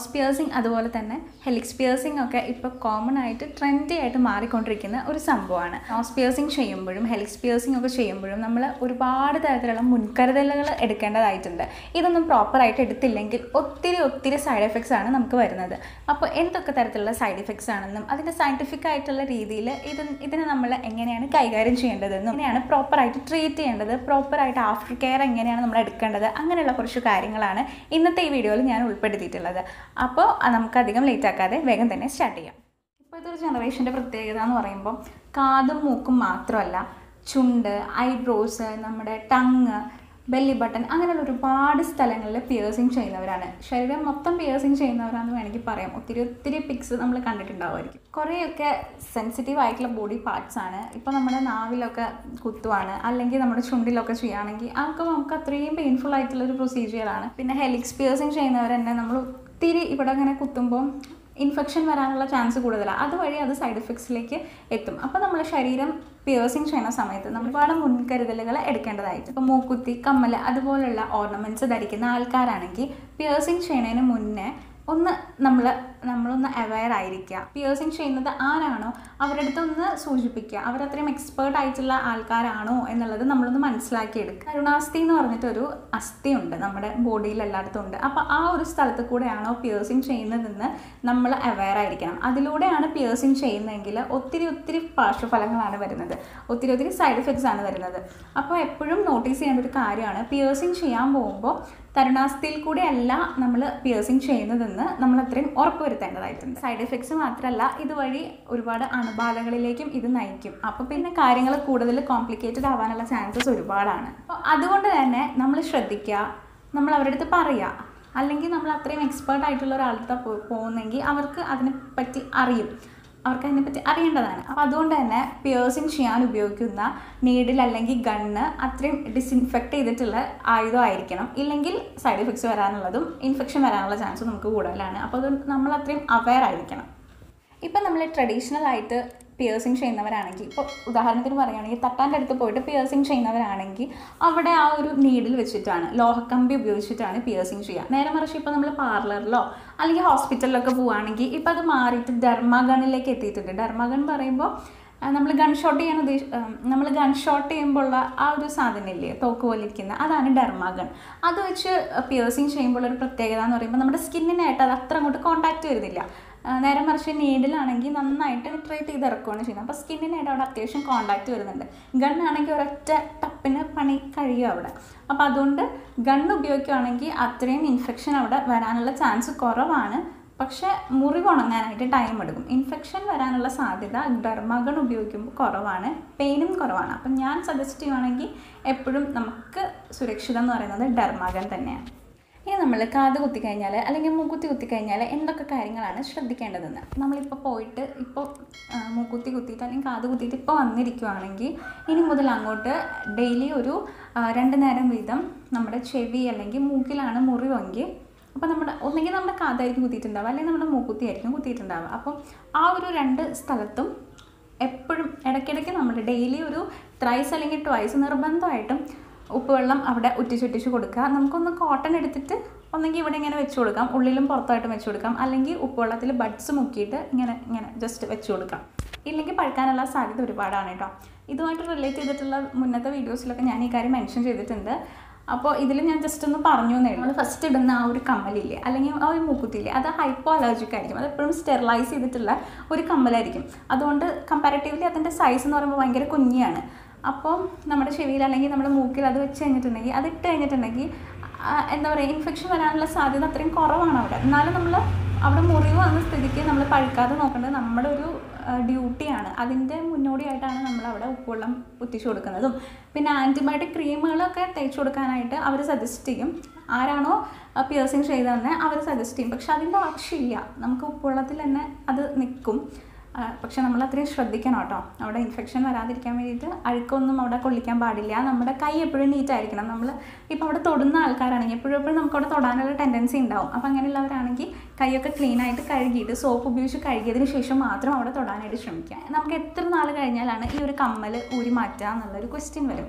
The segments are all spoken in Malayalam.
നോസ് പിയേഴ്സിങ് അതുപോലെ തന്നെ ഹെലിക്സ് പിയേഴ്സിങ് ഒക്കെ ഇപ്പോൾ കോമൺ ആയിട്ട് ട്രെൻഡി ആയിട്ട് മാറിക്കൊണ്ടിരിക്കുന്ന ഒരു സംഭവമാണ് നോസ് പിയേഴ്സിങ് ചെയ്യുമ്പോഴും ഹെലിക്സ് പിയേഴ്സിങ് ഒക്കെ ചെയ്യുമ്പോഴും നമ്മൾ ഒരുപാട് തരത്തിലുള്ള മുൻകരുതലുകൾ എടുക്കേണ്ടതായിട്ടുണ്ട് ഇതൊന്നും പ്രോപ്പറായിട്ട് എടുത്തില്ലെങ്കിൽ ഒത്തിരി ഒത്തിരി സൈഡ് എഫക്ട്സ് ആണ് നമുക്ക് വരുന്നത് അപ്പോൾ എന്തൊക്കെ തരത്തിലുള്ള സൈഡ് എഫക്ട്സ് ആണെന്നും അതിൻ്റെ സയൻറ്റിഫിക് ആയിട്ടുള്ള രീതിയിൽ ഇത് ഇതിനെ നമ്മൾ എങ്ങനെയാണ് കൈകാര്യം ചെയ്യേണ്ടതെന്നും എങ്ങനെയാണ് പ്രോപ്പറായിട്ട് ട്രീറ്റ് ചെയ്യേണ്ടത് പ്രോപ്പറായിട്ട് ആഫ്റ്റർ കെയർ എങ്ങനെയാണ് നമ്മൾ എടുക്കേണ്ടത് അങ്ങനെയുള്ള കുറച്ച് കാര്യങ്ങളാണ് ഇന്നത്തെ ഈ വീഡിയോയിൽ ഞാൻ ഉൾപ്പെടുത്തിയിട്ടുള്ളത് അപ്പോൾ നമുക്കധികം ലേറ്റ് ആക്കാതെ വേഗം തന്നെ സ്റ്റാർട്ട് ചെയ്യാം ഇപ്പോഴത്തെ ഒരു ജനറേഷൻ്റെ പ്രത്യേകത എന്ന് പറയുമ്പോൾ കാതും മൂക്കും മാത്രമല്ല ചുണ്ട് ഐബ്രോസ് നമ്മുടെ ടങ് ബെല്ലി ബട്ടൺ അങ്ങനെയുള്ള ഒരുപാട് സ്ഥലങ്ങളിൽ പിയേഴ്സിങ് ചെയ്യുന്നവരാണ് ശരീരം മൊത്തം പിയേഴ്സിങ് ചെയ്യുന്നവരാണെന്ന് വേണമെങ്കിൽ പറയാം ഒത്തിരി ഒത്തിരി പിക്സ് നമ്മൾ കണ്ടിട്ടുണ്ടാവുമായിരിക്കും കുറേയൊക്കെ സെൻസിറ്റീവ് ആയിട്ടുള്ള ബോഡി പാർട്സ് ആണ് ഇപ്പോൾ നമ്മുടെ നാവിലൊക്കെ കുത്തുവാണ് അല്ലെങ്കിൽ നമ്മുടെ ചുണ്ടിലൊക്കെ ചെയ്യുകയാണെങ്കിൽ അതൊക്കെ നമുക്ക് അത്രയും പെയിൻഫുൾ ആയിട്ടുള്ള ഒരു പ്രൊസീജിയറാണ് പിന്നെ ഹെലിക്സ് പിയേഴ്സിങ് ചെയ്യുന്നവർ തന്നെ നമ്മൾ ഒത്തിരി ഇവിടെ ഇങ്ങനെ കുത്തുമ്പോൾ ഇൻഫെക്ഷൻ വരാനുള്ള ചാൻസ് കൂടുതലാണ് അതുവഴി അത് സൈഡ് എഫക്ട്സിലേക്ക് എത്തും അപ്പോൾ നമ്മൾ ശരീരം പിയേഴ്സിങ് ചെയ്യുന്ന സമയത്ത് നമ്മൾ ഒരുപാട് മുൻകരുതലുകൾ എടുക്കേണ്ടതായിട്ട് ഇപ്പോൾ മൂക്കുത്തി കമ്മൽ അതുപോലുള്ള ഓർണമെൻറ്റ്സ് ധരിക്കുന്ന ആൾക്കാരാണെങ്കിൽ പിയേഴ്സിങ് ചെയ്യുന്നതിന് മുന്നേ ഒന്ന് നമ്മൾ നമ്മളൊന്ന് അവെയർ ആയിരിക്കുക പിയേഴ്സിങ് ചെയ്യുന്നത് ആരാണോ അവരുടെ അടുത്ത് ഒന്ന് സൂചിപ്പിക്കുക അവരത്രയും എക്സ്പേർട്ട് ആയിട്ടുള്ള ആൾക്കാരാണോ എന്നുള്ളത് നമ്മളൊന്ന് മനസ്സിലാക്കിയെടുക്കുക കരുണാസ്ഥി എന്ന് പറഞ്ഞിട്ടൊരു അസ്ഥി ഉണ്ട് നമ്മുടെ ബോഡിയിൽ എല്ലായിടത്തും ഉണ്ട് അപ്പോൾ ആ ഒരു സ്ഥലത്ത് കൂടെയാണോ പിയേഴ്സിങ് ചെയ്യുന്നതെന്ന് നമ്മൾ അവെയർ ആയിരിക്കണം അതിലൂടെയാണ് പിയേഴ്സിങ് ചെയ്യുന്നതെങ്കിൽ ഒത്തിരി ഒത്തിരി പാർശ്വഫലങ്ങളാണ് വരുന്നത് ഒത്തിരി ഒത്തിരി സൈഡ് എഫക്ട്സ് ആണ് വരുന്നത് അപ്പോൾ എപ്പോഴും നോട്ടീസ് ചെയ്യേണ്ട ഒരു കാര്യമാണ് പിയേഴ്സിങ് ചെയ്യാൻ പോകുമ്പോൾ തരുണാസ്ഥയിൽ കൂടെ അല്ല നമ്മൾ പിയേഴ്സിങ് ചെയ്യുന്നതെന്ന് നമ്മൾ അത്രയും ഉറപ്പ് വരുത്തേണ്ടതായിട്ടുണ്ട് സൈഡ് എഫക്ട്സ് മാത്രമല്ല ഇതുവഴി ഒരുപാട് അണുബാധകളിലേക്കും ഇത് നയിക്കും അപ്പോൾ പിന്നെ കാര്യങ്ങൾ കൂടുതൽ കോംപ്ലിക്കേറ്റഡ് ആവാനുള്ള ചാൻസസ് ഒരുപാടാണ് അപ്പോൾ അതുകൊണ്ട് തന്നെ നമ്മൾ ശ്രദ്ധിക്കുക നമ്മൾ അവരുടെ അടുത്ത് പറയുക അല്ലെങ്കിൽ നമ്മൾ അത്രയും എക്സ്പേർട്ട് ആയിട്ടുള്ള ഒരാളുടെ പോകുന്നെങ്കിൽ അവർക്ക് അതിനെപ്പറ്റി അറിയും അവർക്ക് അതിനെപ്പറ്റി അറിയേണ്ടതാണ് അപ്പോൾ അതുകൊണ്ട് തന്നെ പിയേഴ്സിങ് ചെയ്യാൻ ഉപയോഗിക്കുന്ന നീഡിൽ അല്ലെങ്കിൽ ഗണ്ണ് അത്രയും ഡിസിൻഫെക്റ്റ് ചെയ്തിട്ടുള്ള ആയുധമായിരിക്കണം ഇല്ലെങ്കിൽ സൈഡ് എഫക്ട്സ് വരാനുള്ളതും ഇൻഫെക്ഷൻ വരാനുള്ള ചാൻസ് നമുക്ക് കൂടുതലാണ് അപ്പോൾ അത് നമ്മൾ അത്രയും അവെയർ ആയിരിക്കണം ഇപ്പം നമ്മൾ ട്രഡീഷണൽ ആയിട്ട് പിയേഴ്സിങ് ചെയ്യുന്നവരാണെങ്കിൽ ഇപ്പോൾ ഉദാഹരണത്തിന് പറയുകയാണെങ്കിൽ തട്ടാൻ്റെ അടുത്ത് പോയിട്ട് പിയേഴ്സിങ് ചെയ്യുന്നവരാണെങ്കിൽ അവിടെ ആ ഒരു നീഡിൽ വെച്ചിട്ടാണ് ലോഹക്കമ്പി ഉപയോഗിച്ചിട്ടാണ് പിയേഴ്സിങ് ചെയ്യുക നേരെ മറിച്ച് ഇപ്പോൾ നമ്മൾ പാർലറിലോ അല്ലെങ്കിൽ ഹോസ്പിറ്റലിലൊക്കെ പോവുകയാണെങ്കിൽ ഇപ്പോൾ അത് മാറിയിട്ട് ഡെർമാഗണിലേക്ക് എത്തിയിട്ടുണ്ട് ഡെർമാഗൺ പറയുമ്പോൾ നമ്മൾ ഗൺ ഷോട്ട് ചെയ്യാൻ ഉദ്ദേശ നമ്മൾ ഗൺ ഷോട്ട് ചെയ്യുമ്പോൾ ഉള്ള ആ ഒരു സാധനമില്ലേ തോക്ക് പോലെ ഇരിക്കുന്ന അതാണ് ഡെർമാഗൺ അത് വെച്ച് പിയേഴ്സിങ് ചെയ്യുമ്പോൾ ഒരു പ്രത്യേകത എന്ന് പറയുമ്പോൾ നമ്മുടെ സ്കിന്നിനായിട്ട് അത് അത്ര അങ്ങോട്ട് കോണ്ടാക്ട് വരുന്നില്ല നേരെ മറിച്ച് നീഡിലാണെങ്കിൽ നന്നായിട്ട് ട്രീറ്റ് ചെയ്ത് ഇറക്കുകയാണ് ചെയ്യുന്നത് അപ്പോൾ സ്കിന്നിനായിട്ട് അവിടെ അത്യാവശ്യം കോണ്ടാക്ട് വരുന്നുണ്ട് ഗണ്ണാണെങ്കിൽ ഒരൊറ്റ ടപ്പിന് പണി കഴിയും അവിടെ അപ്പോൾ അതുകൊണ്ട് ഗണ്ണ് ഉപയോഗിക്കുകയാണെങ്കിൽ അത്രയും ഇൻഫെക്ഷൻ അവിടെ വരാനുള്ള ചാൻസ് കുറവാണ് പക്ഷേ മുറിവ് ഉണങ്ങാനായിട്ട് ടൈം എടുക്കും ഇൻഫെക്ഷൻ വരാനുള്ള സാധ്യത ഡെർമഗൺ ഉപയോഗിക്കുമ്പോൾ കുറവാണ് പെയിനും കുറവാണ് അപ്പം ഞാൻ സജസ്റ്റ് ചെയ്യുവാണെങ്കിൽ എപ്പോഴും നമുക്ക് സുരക്ഷിതം എന്ന് പറയുന്നത് ഡെർമഗൺ തന്നെയാണ് ഇനി നമ്മൾ കാത് കുത്തിക്കഴിഞ്ഞാൽ അല്ലെങ്കിൽ മൂക്കുത്തി കുത്തിക്കഴിഞ്ഞാൽ എന്തൊക്കെ കാര്യങ്ങളാണ് ശ്രദ്ധിക്കേണ്ടതെന്ന് നമ്മളിപ്പോൾ പോയിട്ട് ഇപ്പോൾ മൂക്കുത്തി കുത്തിയിട്ട് അല്ലെങ്കിൽ കാത് കുത്തിയിട്ട് ഇപ്പോൾ വന്നിരിക്കുവാണെങ്കിൽ ഇനി മുതൽ അങ്ങോട്ട് ഡെയിലി ഒരു രണ്ട് നേരം വീതം നമ്മുടെ ചെവി അല്ലെങ്കിൽ മൂക്കിലാണ് മുറിവെങ്കിൽ അപ്പോൾ നമ്മുടെ ഒന്നെങ്കിൽ നമ്മുടെ കാതായിരിക്കും കുത്തിയിട്ടുണ്ടാവുക അല്ലെങ്കിൽ നമ്മുടെ മൂക്കുത്തി ആയിരിക്കും കുത്തിയിട്ടുണ്ടാവുക അപ്പം ആ ഒരു രണ്ട് സ്ഥലത്തും എപ്പോഴും ഇടയ്ക്കിടയ്ക്ക് നമ്മൾ ഡെയിലി ഒരു ത്രൈസ് അല്ലെങ്കിൽ ട്വൈസ് നിർബന്ധമായിട്ടും ഉപ്പുവെള്ളം അവിടെ ഉറ്റിച്ചുറ്റിച്ച് കൊടുക്കുക നമുക്കൊന്ന് കോട്ടൺ എടുത്തിട്ട് ഒന്നെങ്കിൽ ഇവിടെ ഇങ്ങനെ വെച്ച് കൊടുക്കാം ഉള്ളിലും പുറത്തായിട്ടും വെച്ച് കൊടുക്കാം അല്ലെങ്കിൽ ഉപ്പുവെള്ളത്തിൽ ബഡ്സ് മുക്കിയിട്ട് ഇങ്ങനെ ഇങ്ങനെ ജസ്റ്റ് വെച്ച് കൊടുക്കാം ഇല്ലെങ്കിൽ പഴുക്കാനുള്ള സാധ്യത ഒരുപാടാണ് കേട്ടോ ഇതുമായിട്ട് റിലേറ്റ് ചെയ്തിട്ടുള്ള മുന്നത്തെ വീഡിയോസിലൊക്കെ ഞാൻ ഈ കാര്യം മെൻഷൻ ചെയ്തിട്ടുണ്ട് അപ്പോൾ ഇതിൽ ഞാൻ ജസ്റ്റ് ഒന്ന് പറഞ്ഞു എന്നേ നമ്മൾ ഫസ്റ്റ് ഇടുന്ന ആ ഒരു കമ്മലില്ലേ അല്ലെങ്കിൽ ആ ഒരു മൂക്കുത്തില്ലേ അത് ഹൈപ്പോ അലർജിക് ആയിരിക്കും അത് എപ്പോഴും സ്റ്റെറിലൈസ് ചെയ്തിട്ടുള്ള ഒരു കമ്മലായിരിക്കും അതുകൊണ്ട് കമ്പാരിറ്റീവ്ലി അതിൻ്റെ സൈസ് എന്ന് പറയുമ്പോൾ ഭയങ്കര കുഞ്ഞിയാണ് അപ്പോൾ നമ്മുടെ ചെവിയിൽ അല്ലെങ്കിൽ നമ്മുടെ മൂക്കിൽ അത് വെച്ച് കഴിഞ്ഞിട്ടുണ്ടെങ്കിൽ അത് ഇട്ട് കഴിഞ്ഞിട്ടുണ്ടെങ്കിൽ എന്താ പറയുക ഇൻഫെക്ഷൻ വരാനുള്ള സാധ്യത അത്രയും കുറവാണ് അവിടെ എന്നാലും നമ്മൾ അവിടെ മുറിവ് വന്ന സ്ഥിതിക്ക് നമ്മൾ പഴുക്കാതെ നോക്കേണ്ടത് നമ്മുടെ ഒരു ഡ്യൂട്ടിയാണ് അതിൻ്റെ മുന്നോടിയായിട്ടാണ് നമ്മൾ അവിടെ ഉപ്പുവെള്ളം കുത്തിച്ചു കൊടുക്കുന്നതും പിന്നെ ആൻറ്റിബയോട്ടിക് ക്രീമുകളൊക്കെ തേച്ച് കൊടുക്കാനായിട്ട് അവർ സജസ്റ്റ് ചെയ്യും ആരാണോ പിയേഴ്സിങ് ചെയ്തതെന്ന് അവർ സജസ്റ്റ് ചെയ്യും പക്ഷെ അതിൻ്റെ ആവശ്യമില്ല നമുക്ക് ഉപ്പുവെള്ളത്തിൽ തന്നെ അത് നിൽക്കും പക്ഷെ നമ്മൾ അത്രയും ശ്രദ്ധിക്കണം കേട്ടോ അവിടെ ഇൻഫെക്ഷൻ വരാതിരിക്കാൻ വേണ്ടിയിട്ട് അഴുക്കൊന്നും അവിടെ കൊള്ളിക്കാൻ പാടില്ല നമ്മുടെ കൈ എപ്പോഴും നീറ്റ് ആയിരിക്കണം നമ്മൾ ഇപ്പോൾ അവിടെ തൊടുന്ന ആൾക്കാരാണെങ്കിൽ എപ്പോഴും എപ്പോഴും നമുക്ക് അവിടെ തൊടാനുള്ള ടെൻഡൻസി ഉണ്ടാവും അപ്പോൾ അങ്ങനെയുള്ളവരാണെങ്കിൽ കൈയൊക്കെ ക്ലീൻ ആയിട്ട് കഴുകിയിട്ട് സോപ്പ് ഉപയോഗിച്ച് കഴുകിയതിന് ശേഷം മാത്രം അവിടെ തൊടാനായിട്ട് ശ്രമിക്കുക നമുക്ക് എത്ര നാൾ കഴിഞ്ഞാലാണ് ഈ ഒരു കമ്മൽ ഊരി മാറ്റുക എന്നുള്ളൊരു ക്വസ്റ്റ്യൻ വരും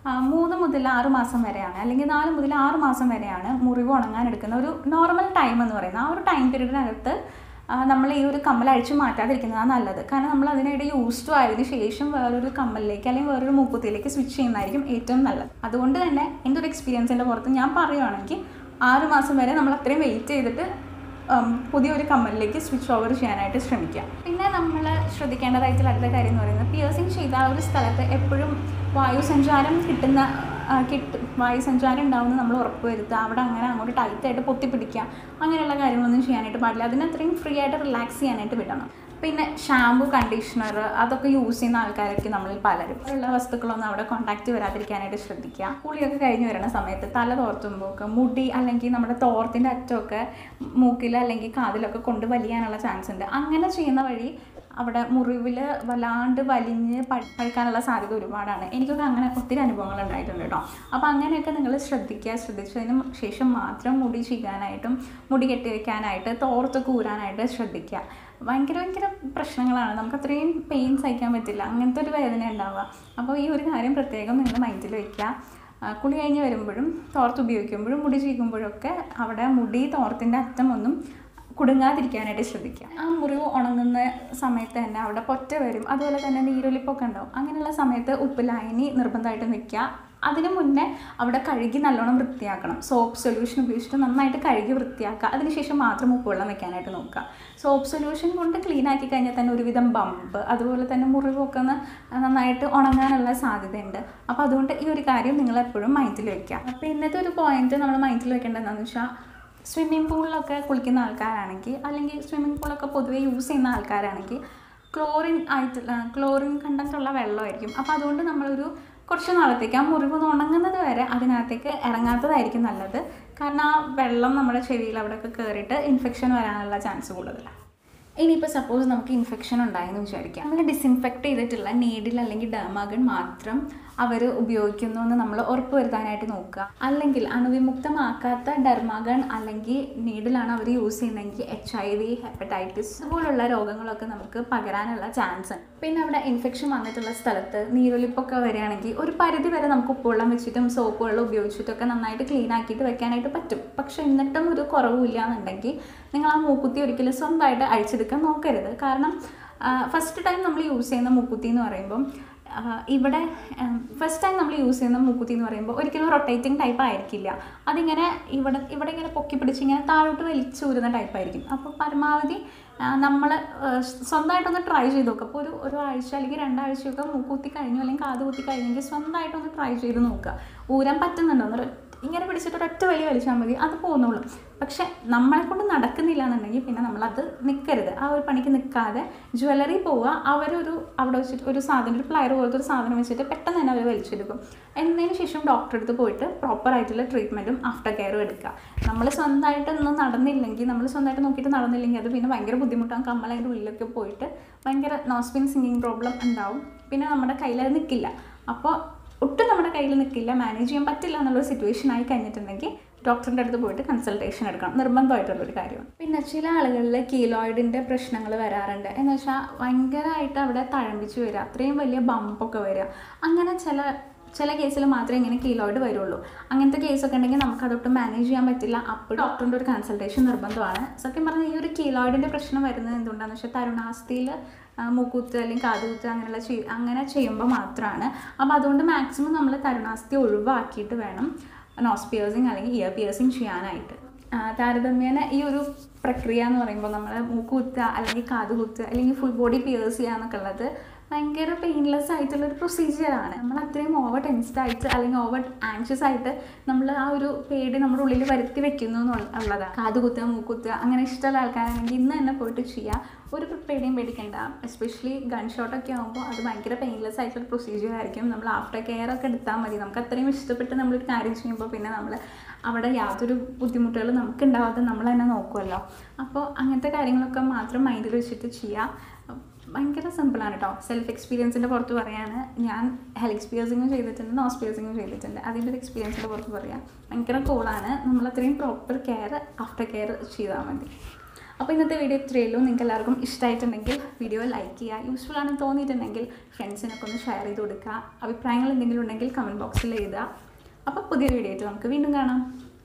ആ, മൂന്ന് മുതൽ ആറ് മാസം വരെയാണ് അല്ലെങ്കിൽ നാല് മുതൽ ആറ് മാസം വരെയാണ് മുറിവ് ഉണങ്ങാൻ എടുക്കുന്ന ഒരു നോർമൽ ടൈം എന്ന് പറയുന്നത് ആ ഒരു ടൈം പീരീഡിനകത്ത് നമ്മൾ ഈ ഒരു കമ്മൽ അഴിച്ചു മാറ്റാതിരിക്കുന്നതാണ് നല്ലത് കാരണം നമ്മൾ അതിനിടെ യൂസ്ഡ് ആയതിനു ശേഷം വേറൊരു കമ്മലിലേക്ക് അല്ലെങ്കിൽ വേറൊരു മൂക്കുത്തിയിലേക്ക് സ്വിച്ച് ചെയ്യുന്നതായിരിക്കും ഏറ്റവും നല്ലത് അതുകൊണ്ട് തന്നെ എൻ്റെ ഒരു എക്സ്പീരിയൻസിൻ്റെ പുറത്ത് ഞാൻ പറയുവാണെങ്കിൽ ആറ് മാസം വരെ നമ്മൾ അത്രയും വെയിറ്റ് ചെയ്തിട്ട് ഉം, പുതിയൊരു കമ്മലിലേക്ക് സ്വിച്ച് ഓവർ ചെയ്യാനായിട്ട് ശ്രമിക്കുക പിന്നെ നമ്മൾ ശ്രദ്ധിക്കേണ്ടതായിട്ടുള്ള അടുത്ത കാര്യം എന്ന് പറയുന്നത് പിയേഴ്സിങ് ചെയ്ത ആ ഒരു സ്ഥലത്ത് എപ്പോഴും വായുസഞ്ചാരം കിട്ടുന്ന ആ, കിട്ടും വായുസഞ്ചാരം ഉണ്ടാവുമെന്ന് നമ്മൾ ഉറപ്പ് വരുത്തുക അവിടെ അങ്ങനെ അങ്ങോട്ട് ടൈറ്റായിട്ട് പൊത്തിപ്പിടിക്കുക അങ്ങനെയുള്ള കാര്യങ്ങളൊന്നും ചെയ്യാനായിട്ട് പാടില്ല അതിന് അത്രയും ഫ്രീ ആയിട്ട് റിലാക്സ് ചെയ്യാനായിട്ട് വിടണം പിന്നെ ഷാമ്പു കണ്ടീഷണർ അതൊക്കെ യൂസ് ചെയ്യുന്ന ആൾക്കാരൊക്കെ നമ്മളിൽ പലരും ഉള്ള വസ്തുക്കളൊന്നും അവിടെ കോൺടാക്റ്റ് വരാതിരിക്കാനായിട്ട് ശ്രദ്ധിക്കുക കുളിയൊക്കെ കഴിഞ്ഞ് വരുന്ന സമയത്ത് തല തോർത്തുമ്പോൾ ഒക്കെ മുടി അല്ലെങ്കിൽ നമ്മുടെ തോർത്തിൻ്റെ അറ്റമൊക്കെ മൂക്കിൽ അല്ലെങ്കിൽ കാതിലൊക്കെ കൊണ്ട് വലിയാനുള്ള ചാൻസ് ഉണ്ട് അങ്ങനെ ചെയ്യുന്ന വഴി അവിടെ മുറിവിൽ വല്ലാണ്ട് വലിഞ്ഞ് പ- പഴുക്കാനുള്ള സാധ്യത ഒരുപാടാണ് എനിക്കൊക്കെ അങ്ങനെ ഒത്തിരി അനുഭവങ്ങൾ ഉണ്ടായിട്ടുണ്ട് കേട്ടോ അപ്പോൾ അങ്ങനെയൊക്കെ നിങ്ങൾ ശ്രദ്ധിക്കുക ശ്രദ്ധിച്ചതിന് ശേഷം മാത്രം മുടി ചീകാനായിട്ടും മുടി കെട്ടിവെക്കാനായിട്ട് തോർത്ത് കൂരാനായിട്ട് ശ്രദ്ധിക്കുക ഭയങ്കര ഭയങ്കര പ്രശ്നങ്ങളാണ് നമുക്ക് അത്രയും പെയിൻ സഹിക്കാൻ പറ്റില്ല അങ്ങനത്തെ ഒരു വേദന ഉണ്ടാവുക അപ്പോൾ ഈ ഒരു കാര്യം പ്രത്യേകം നിങ്ങൾ മൈൻഡിൽ വയ്ക്കുക ആ, കുളി കഴിഞ്ഞ് വരുമ്പോഴും തോർത്ത് ഉപയോഗിക്കുമ്പോഴും മുടി ചീകുമ്പോഴൊക്കെ അവിടെ മുടി തോർത്തിൻ്റെ അറ്റമൊന്നും കുടുങ്ങാതിരിക്കാനായിട്ട് ശ്രദ്ധിക്കുക ആ മുറിവ് ഉണങ്ങുന്ന സമയത്ത് തന്നെ അവിടെ പൊറ്റ വരും അതുപോലെ തന്നെ നീരൊലിപ്പൊക്കെ ഉണ്ടാവും അങ്ങനെയുള്ള സമയത്ത് ഉപ്പ് ലായനി നിർബന്ധമായിട്ട് നിൽക്കുക അതിന് മുന്നേ അവിടെ കഴുകി നല്ലോണം വൃത്തിയാക്കണം സോപ്പ് സൊല്യൂഷൻ ഉപയോഗിച്ചിട്ട് നന്നായിട്ട് കഴുകി വൃത്തിയാക്കുക അതിനുശേഷം മാത്രം ഉപ്പുവെള്ളം വെക്കാനായിട്ട് നോക്കുക സോപ്പ് സൊല്യൂഷൻ കൊണ്ട് ക്ലീൻ ആക്കി കഴിഞ്ഞാൽ തന്നെ ഒരുവിധം ബമ്പ് അതുപോലെ തന്നെ മുറിവൊക്കെ ഒന്ന് നന്നായിട്ട് ഉണങ്ങാനുള്ള സാധ്യതയുണ്ട് അപ്പോൾ അതുകൊണ്ട് ഈ ഒരു കാര്യം നിങ്ങൾ എപ്പോഴും മൈൻഡിൽ വെക്കുക അപ്പോൾ ഇന്നത്തെ ഒരു പോയിന്റ് നമ്മൾ മൈൻഡിൽ വെക്കേണ്ടത് എന്താണെന്ന് വെച്ചാൽ സ്വിമ്മിംഗ് പൂളിലൊക്കെ കുളിക്കുന്ന ആൾക്കാരാണെങ്കിൽ അല്ലെങ്കിൽ സ്വിമ്മിംഗ് പൂളൊക്കെ പൊതുവേ യൂസ് ചെയ്യുന്ന ആൾക്കാരാണെങ്കിൽ ക്ലോറിൻ ആയിട്ടുള്ള ക്ലോറിൻ കണ്ടന്റ് ഉള്ള വെള്ളമായിരിക്കും അപ്പോൾ അതുകൊണ്ട് നമ്മളൊരു കുറച്ച് നാളത്തേക്ക് ആ മുറിവ് ഒന്ന് ഉണങ്ങുന്നത് വരെ അതിനകത്തേക്ക് ഇറങ്ങാത്തതായിരിക്കും നല്ലത് കാരണം ആ വെള്ളം നമ്മുടെ ചെവിയിൽ അവിടെയൊക്കെ കയറിയിട്ട് ഇൻഫെക്ഷൻ വരാനുള്ള ചാൻസ് കൂടുതലാണ് ഇനിയിപ്പോൾ സപ്പോസ് നമുക്ക് ഇൻഫെക്ഷൻ ഉണ്ടായെന്ന് വിചാരിക്കാം നമ്മൾ ഡിസിൻഫെക്ട് ചെയ്തിട്ടുള്ള നീഡിൽ അല്ലെങ്കിൽ ഡെർമാഗൺ മാത്രം അവർ ഉപയോഗിക്കുന്നു എന്ന് നമ്മൾ ഉറപ്പ് വരുത്താനായിട്ട് നോക്കുക അല്ലെങ്കിൽ അണുവിമുക്തമാക്കാത്ത ഡെർമാഗൺ അല്ലെങ്കിൽ നീഡിലാണ് അവർ യൂസ് ചെയ്യുന്നതെങ്കിൽ എച്ച് ഐ വി ഹെപ്പറ്റൈറ്റിസ് അതുപോലുള്ള രോഗങ്ങളൊക്കെ നമുക്ക് പകരാനുള്ള ചാൻസ് ഉണ്ട് പിന്നെ അവിടെ ഇൻഫെക്ഷൻ വന്നിട്ടുള്ള സ്ഥലത്ത് നീരൊലിപ്പൊക്കെ വരികയാണെങ്കിൽ ഒരു പരിധി വരെ നമുക്ക് ഉപ്പുവെള്ളം വെച്ചിട്ടും സോപ്പ് വെള്ളം ഉപയോഗിച്ചിട്ടൊക്കെ നന്നായിട്ട് ക്ലീൻ ആക്കിയിട്ട് വെക്കാനായിട്ട് പറ്റും പക്ഷെ എന്നിട്ടും ഒരു കുറവില്ല എന്നുണ്ടെങ്കിൽ നിങ്ങൾ ആ മൂക്കുത്തി ഒരിക്കലും സ്വന്തമായിട്ട് അഴിച്ചെടുക്കാൻ നോക്കരുത് കാരണം ഫസ്റ്റ് ടൈം നമ്മൾ യൂസ് ചെയ്യുന്ന മൂക്കുത്തി എന്ന് പറയുമ്പം ആ, ഇവിടെ ഫസ്റ്റ് ടൈം നമ്മൾ യൂസ് ചെയ്യുന്ന മൂക്കുത്തി എന്ന് പറയുമ്പോൾ ഒരിക്കലും റൊട്ടേറ്റിംഗ് ടൈപ്പ് ആയിരിക്കില്ല അതിങ്ങനെ ഇവിടെ ഇവിടെ ഇങ്ങനെ പൊക്കി പിടിച്ച് ഇങ്ങനെ താഴോട്ട് വലിച്ചൂരുന്ന ടൈപ്പ് ആയിരിക്കും അപ്പോൾ പരമാവധി നമ്മൾ സ്വന്തമായിട്ടൊന്ന് ട്രൈ ചെയ്ത് നോക്കുക അപ്പോൾ ഒരു ഒരു ആഴ്ച അല്ലെങ്കിൽ രണ്ടാഴ്ചയൊക്കെ മൂക്കുത്തി കഴിഞ്ഞു അല്ലെങ്കിൽ കാത് കുത്തി കഴിഞ്ഞെങ്കിൽ സ്വന്തമായിട്ടൊന്ന് ട്രൈ ചെയ്ത് നോക്കുക ഊരാൻ പറ്റുന്നുണ്ടോ എന്നൊരു ഇങ്ങനെ പിടിച്ചിട്ട് ഒരൊറ്റ വലി വലിച്ചാൽ മതി അത് പോകുന്നുള്ളൂ പക്ഷെ നമ്മളെ കൊണ്ട് നടക്കുന്നില്ല എന്നുണ്ടെങ്കിൽ പിന്നെ നമ്മളത് നിൽക്കരുത് ആ ഒരു പണിക്ക് നിൽക്കാതെ ജ്വല്ലറി പോവുക അവരൊരു അവിടെ വെച്ചിട്ട് ഒരു സാധനം ഒരു പ്ലയർ പോലത്തെ ഒരു സാധനം വെച്ചിട്ട് പെട്ടെന്ന് തന്നെ അവർ വലിച്ചെടുക്കും എന്നതിന് ശേഷം ഡോക്ടറെ അടുത്ത് പോയിട്ട് പ്രോപ്പർ ആയിട്ടുള്ള ട്രീറ്റ്മെൻറ്റും ആഫ്റ്റർ കെയറും എടുക്കുക നമ്മൾ സ്വന്തമായിട്ടൊന്നും നടന്നില്ലെങ്കിൽ നമ്മൾ സ്വന്തമായിട്ട് നോക്കിയിട്ട് നടന്നില്ലെങ്കിൽ അത് പിന്നെ ഭയങ്കര ബുദ്ധിമുട്ടാകും കമ്മൽ അതിൻ്റെ ഉള്ളിലൊക്കെ പോയിട്ട് ഭയങ്കര നോസ്പിൻ സിംഗിങ് പ്രോബ്ലം ഉണ്ടാവും പിന്നെ നമ്മുടെ കയ്യിൽ അത് നിൽക്കില്ല അപ്പോൾ ഒട്ടും നമ്മുടെ കയ്യിൽ നിൽക്കില്ല മാനേജ് ചെയ്യാൻ പറ്റില്ല എന്നുള്ളൊരു സിറ്റുവേഷൻ ആയി കഴിഞ്ഞിട്ടുണ്ടെങ്കിൽ ഡോക്ടറിൻ്റെ അടുത്ത് പോയിട്ട് കൺസൾട്ടേഷൻ എടുക്കണം നിർബന്ധമായിട്ടുള്ളൊരു കാര്യമാണ് പിന്നെ ചില ആളുകളിൽ കീലോയിഡിൻ്റെ പ്രശ്നങ്ങൾ വരാറുണ്ട് എന്ന് വെച്ചാൽ ഭയങ്കരമായിട്ട് അവിടെ തഴമ്പിച്ച് വരിക അത്രയും വലിയ ബമ്പൊക്കെ വരിക അങ്ങനെ ചില ചില കേസിൽ മാത്രമേ ഇങ്ങനെ കീലോയിഡ് വരുള്ളൂ അങ്ങനത്തെ കേസൊക്കെ ഉണ്ടെങ്കിൽ നമുക്ക് അതൊട്ടും മാനേജ് ചെയ്യാൻ പറ്റില്ല അപ്പോൾ ഡോക്ടറിൻ്റെ ഒരു കൺസൾട്ടേഷൻ നിർബന്ധമാണ് സത്യം പറഞ്ഞാൽ ഈ ഒരു കീലോയിഡിൻ്റെ പ്രശ്നം വരുന്നത് എന്തുകൊണ്ടാണെന്ന് വെച്ചാൽ തരുണാസ്ഥിയിൽ മൂക്കുത്ത് അല്ലെങ്കിൽ കാതുകുത്ത് അങ്ങനെയുള്ള ചെയ് അങ്ങനെ ചെയ്യുമ്പോൾ മാത്രമാണ് അപ്പോൾ അതുകൊണ്ട് മാക്സിമം നമ്മൾ തരുണാസ്ഥി ഒഴിവാക്കിയിട്ട് വേണം നോസ് പിയേഴ്സിങ് അല്ലെങ്കിൽ ഇയർ പിയേഴ്സിങ് ചെയ്യാനായിട്ട് ആ, താരതമ്യേന ഈ ഒരു പ്രക്രിയ എന്ന് പറയുമ്പോൾ നമ്മൾ മൂക്ക് കുത്തുക അല്ലെങ്കിൽ കാത് കുത്തുക അല്ലെങ്കിൽ ഫുൾ ബോഡി പിയേഴ്സ് ചെയ്യുക എന്നൊക്കെ ഉള്ളത് ഭയങ്കര പെയിൻലെസ് ആയിട്ടുള്ള ഒരു പ്രൊസീജിയറാണ് നമ്മൾ അത്രയും ഓവർ ടെൻസ്ഡ് ആയിട്ട് അല്ലെങ്കിൽ ഓവർ ആൻഷ്യസ് ആയിട്ട് നമ്മൾ ആ ഒരു പേടി നമ്മുടെ ഉള്ളിൽ വരുത്തി വെക്കുന്നു എന്നുള്ള- ഉള്ളതാണ് കാത് കുത്തുക മൂക്കുത്തുക അങ്ങനെ ഇഷ്ടമുള്ള ആൾക്കാരാണെങ്കിൽ ഇന്ന് തന്നെ പോയിട്ട് ചെയ്യുക ഒരു പേടിയും പേടിക്കണ്ട എസ്പെഷ്യലി ഗൺ ഷോട്ടൊക്കെ ആകുമ്പോൾ അത് ഭയങ്കര പെയിൻലെസ് ആയിട്ടുള്ള പ്രൊസീജിയർ ആയിരിക്കും നമ്മൾ ആഫ്റ്റർ കെയർ ഒക്കെ എടുത്താൽ മതി നമുക്ക് അത്രയും ഇഷ്ടപ്പെട്ട് നമ്മളൊരു കാര്യം ചെയ്യുമ്പോൾ പിന്നെ നമ്മൾ അവിടെ യാതൊരു ബുദ്ധിമുട്ടുകളും നമുക്ക് ഉണ്ടാവാതെ നമ്മൾ തന്നെ നോക്കുമല്ലോ അപ്പോൾ അങ്ങനത്തെ കാര്യങ്ങളൊക്കെ മാത്രം മൈൻഡിൽ വെച്ചിട്ട് ചെയ്യുക ഭയങ്കര സിമ്പിളാണ് കേട്ടോ സെൽഫ് എക്സ്പീരിയൻസിൻ്റെ പുറത്ത് പറയാണ് ഞാൻ ഹെലിക്സ് പിയേഴ്സിങ്ങും ചെയ്തിട്ടുണ്ട് നോസ് പിയേഴ്സിങ്ങും ചെയ്തിട്ടുണ്ട് അതിൻ്റെ ഒരു എക്സ്പീരിയൻസിൻ്റെ പുറത്ത് പറയാം ഭയങ്കര കൂളാണ് നമ്മൾ അത്രയും പ്രോപ്പർ കെയർ ആഫ്റ്റർ കെയർ ചെയ്താൽ മതി അപ്പോൾ ഇന്നത്തെ വീഡിയോ ഇത്രയേ ഉള്ളൂ നിങ്ങൾക്ക് എല്ലാവർക്കും ഇഷ്ടമായിട്ടുണ്ടെങ്കിൽ വീഡിയോ ലൈക്ക് ചെയ്യുക യൂസ്ഫുൾ ആണെന്ന് തോന്നിയിട്ടുണ്ടെങ്കിൽ ഫ്രണ്ട്സിനൊക്കെ ഒന്ന് ഷെയർ ചെയ്ത് കൊടുക്കുക അഭിപ്രായങ്ങൾ എന്തെങ്കിലും ഉണ്ടെങ്കിൽ കമൻറ്റ് ബോക്സിൽ എഴുതുക അപ്പോൾ പുതിയൊരു വീഡിയോ ആയിട്ട് നമുക്ക് വീണ്ടും കാണാം